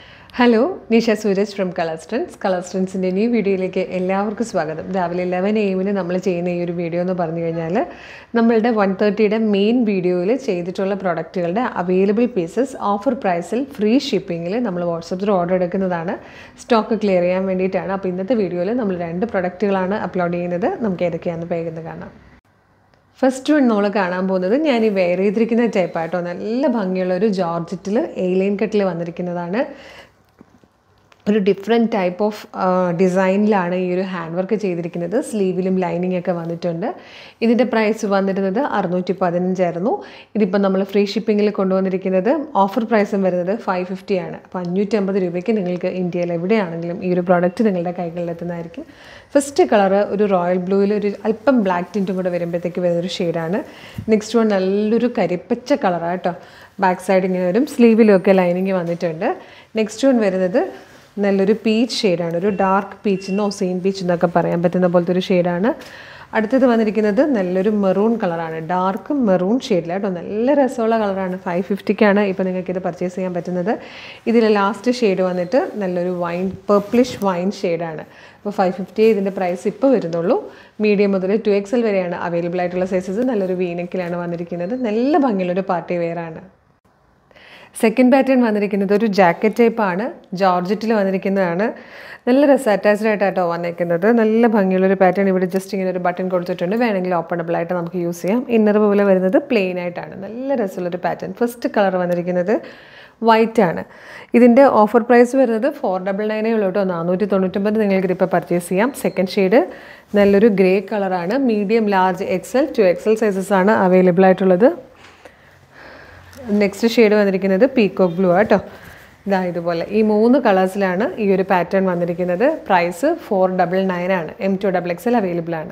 hello Nisha Sooraj from colour strands colour സ്ട്രെൻസിൻ്റെ new വീഡിയോയിലേക്ക് എല്ലാവർക്കും സ്വാഗതം രാവിലെ ലെവൻ എ എമ്മിന് നമ്മൾ ചെയ്യുന്ന ഈ ഒരു വീഡിയോ എന്ന് പറഞ്ഞു കഴിഞ്ഞാൽ നമ്മളുടെ വൺ തേർട്ടിയുടെ മെയിൻ വീഡിയോയിൽ ചെയ്തിട്ടുള്ള പ്രൊഡക്റ്റുകളുടെ അവൈലബിൾ പീസസ് ഓഫർ പ്രൈസിൽ ഫ്രീ ഷിപ്പിങ്ങിൽ നമ്മൾ വാട്സപ്പിൽ ഓർഡർ എടുക്കുന്നതാണ് സ്റ്റോക്ക് ക്ലിയർ ചെയ്യാൻ വേണ്ടിയിട്ടാണ് അപ്പോൾ ഇന്നത്തെ വീഡിയോയിൽ നമ്മൾ രണ്ട് പ്രൊഡക്റ്റുകളാണ് അപ്ലോഡ് ചെയ്യുന്നത് നമുക്ക് ഏതൊക്കെയാണെന്ന് വേഗം കാണാം ഫസ്റ്റ് വൺ നമ്മൾ കാണാൻ പോകുന്നത് ഞാൻ ഈ വെയർ ചെയ്തിരിക്കുന്ന ടൈപ്പായിട്ടോ നല്ല ഭംഗിയുള്ള ഒരു ജോർജറ്റിൽ എയിലൈൻ കട്ടിൽ വന്നിരിക്കുന്നതാണ് ഒരു ഡിഫറെൻറ്റ് ടൈപ്പ് ഓഫ് ഡിസൈനിലാണ് ഈ ഒരു ഹാൻഡ് വർക്ക് ചെയ്തിരിക്കുന്നത് സ്ലീവിലും ലൈനിങ് ഒക്കെ വന്നിട്ടുണ്ട് ഇതിൻ്റെ പ്രൈസ് വന്നിരുന്നത് അറുന്നൂറ്റി പതിനഞ്ചായിരുന്നു ഇതിപ്പോൾ നമ്മൾ ഫ്രീ ഷിപ്പിങ്ങിൽ കൊണ്ടുവന്നിരിക്കുന്നത് ഓഫർ പ്രൈസും വരുന്നത് ഫൈവ് ഫിഫ്റ്റി ആണ് അപ്പോൾ അഞ്ഞൂറ്റമ്പത് രൂപയ്ക്ക് നിങ്ങൾക്ക് ഇന്ത്യയിൽ എവിടെയാണെങ്കിലും ഈ ഒരു പ്രോഡക്റ്റ് നിങ്ങളുടെ കൈകളിലെത്തുന്നതായിരിക്കും ഫസ്റ്റ് കളറ് ഒരു റോയൽ ബ്ലൂവിൽ ഒരു അല്പം ബ്ലാക്ക് ടിൻറ്റും കൂടെ വരുമ്പോഴത്തേക്ക് വരുന്നൊരു ഷെയ്ഡാണ് നെക്സ്റ്റ് വൺ നല്ലൊരു കരിപ്പച്ച കളറാണ് കേട്ടോ ബാക്ക് സൈഡ് ഇങ്ങനെ വരും സ്ലീവിലും ഒക്കെ ലൈനിങ് വന്നിട്ടുണ്ട് നെക്സ്റ്റ് വൺ വരുന്നത് നല്ലൊരു പീച്ച് ഷെയ്ഡാണ് ഒരു ഡാർക്ക് പീച്ച് എന്നോ സെയിം പീച്ച് എന്നൊക്കെ പറയാൻ പറ്റുന്ന പോലത്തെ ഒരു ഷെയ്ഡാണ് അടുത്തത് വന്നിരിക്കുന്നത് നല്ലൊരു മെറൂൺ കളറാണ് ഡാർക്ക് മെറൂൺ ഷെയ്ഡിൽ കേട്ടോ നല്ല രസമുള്ള കളറാണ് ഫൈവ് ഫിഫ്റ്റിക്കാണ് ഇപ്പോൾ നിങ്ങൾക്ക് ഇത് പർച്ചേസ് ചെയ്യാൻ പറ്റുന്നത് ഇതിൽ ലാസ്റ്റ് ഷെയ്ഡ് വന്നിട്ട് നല്ലൊരു വൈൻ പേർപ്പിളിഷ് വൈൻ ഷെയ്ഡാണ് അപ്പോൾ ഫൈവ് ഫിഫ്റ്റി ഇതിൻ്റെ പ്രൈസ് ഇപ്പോൾ വരുന്നുള്ളൂ മീഡിയം മുതൽ ടു എക്സൽ വരെയാണ് അവൈലബിൾ ആയിട്ടുള്ള സൈസസ് നല്ലൊരു വീനക്കിലാണ് വന്നിരിക്കുന്നത് നല്ല ഭംഗിയുള്ളൊരു പാർട്ടി വെയർ ആണ് സെക്കൻഡ് പാറ്റേൺ വന്നിരിക്കുന്നത് ഒരു ജാക്കറ്റ് ടൈപ്പാണ് ജോർജറ്റിൽ വന്നിരിക്കുന്നതാണ് നല്ല രസം അറ്റാച്ച്ഡ് ആയിട്ടാട്ടോ വന്നിരിക്കുന്നത് നല്ല ഭംഗിയുള്ളൊരു പാറ്റേൺ ഇവിടെ ജസ്റ്റ് ഇങ്ങനെ ഒരു ബട്ടൺ കൊടുത്തിട്ടുണ്ട് വേണമെങ്കിൽ ഓപ്പണബിൾ ആയിട്ട് നമുക്ക് യൂസ് ചെയ്യാം ഇന്നർ പോലെ വരുന്നത് പ്ലെയിൻ ആയിട്ടാണ് നല്ല രസമുള്ളൊരു പാറ്റേൺ ഫസ്റ്റ് കളർ വന്നിരിക്കുന്നത് വൈറ്റ് ആണ് ഇതിൻ്റെ ഓഫർ പ്രൈസ് വരുന്നത് ഫോർ ഡബിൾ നയനേ ഉള്ളൂ കേട്ടോ നാനൂറ്റി തൊണ്ണൂറ്റൊമ്പത് നിങ്ങൾക്ക് ഇപ്പോൾ പർച്ചേസ് ചെയ്യാം സെക്കൻഡ് ഷെയ്ഡ് നല്ലൊരു ഗ്രേ കളറാണ് medium large XL two XL sizes ആണ് അവൈലബിൾ ആയിട്ടുള്ളത് നെക്സ്റ്റ് ഷെയ്ഡ് വന്നിരിക്കുന്നത് പീക്കോക്ക് ബ്ലൂ ആട്ടോ ഇതാ ഇതുപോലെ ഈ മൂന്ന് കളേഴ്സിലാണ് ഈ ഒരു പാറ്റേൺ വന്നിരിക്കുന്നത് പ്രൈസ് ഫോർ ഡബിൾ നയൻ ആണ് M two double XL available ആണ്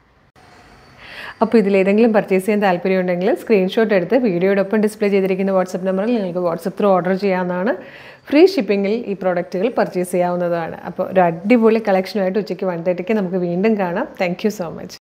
അപ്പോൾ ഇതിലേതെങ്കിലും പർച്ചേസ് ചെയ്യാൻ താല്പര്യമുണ്ടെങ്കിൽ സ്ക്രീൻഷോട്ട് എടുത്ത് വീഡിയോടൊപ്പം ഡിസ്പ്ലേ ചെയ്തിരിക്കുന്ന വാട്സപ്പ് നമ്പറിൽ നിങ്ങൾക്ക് വാട്സപ്പ് ത്രൂ ഓർഡർ ചെയ്യാവുന്നതാണ് ഫ്രീ ഷിപ്പിങ്ങിൽ ഈ പ്രോഡക്റ്റുകൾ പർച്ചേസ് ചെയ്യാവുന്നതാണ് അപ്പോൾ ഒരു അടിപൊളി കളക്ഷനുമായിട്ട് ഉച്ചയ്ക്ക് വൺ തേർട്ടിക്ക് നമുക്ക് വീണ്ടും കാണാം താങ്ക് സോ മച്ച്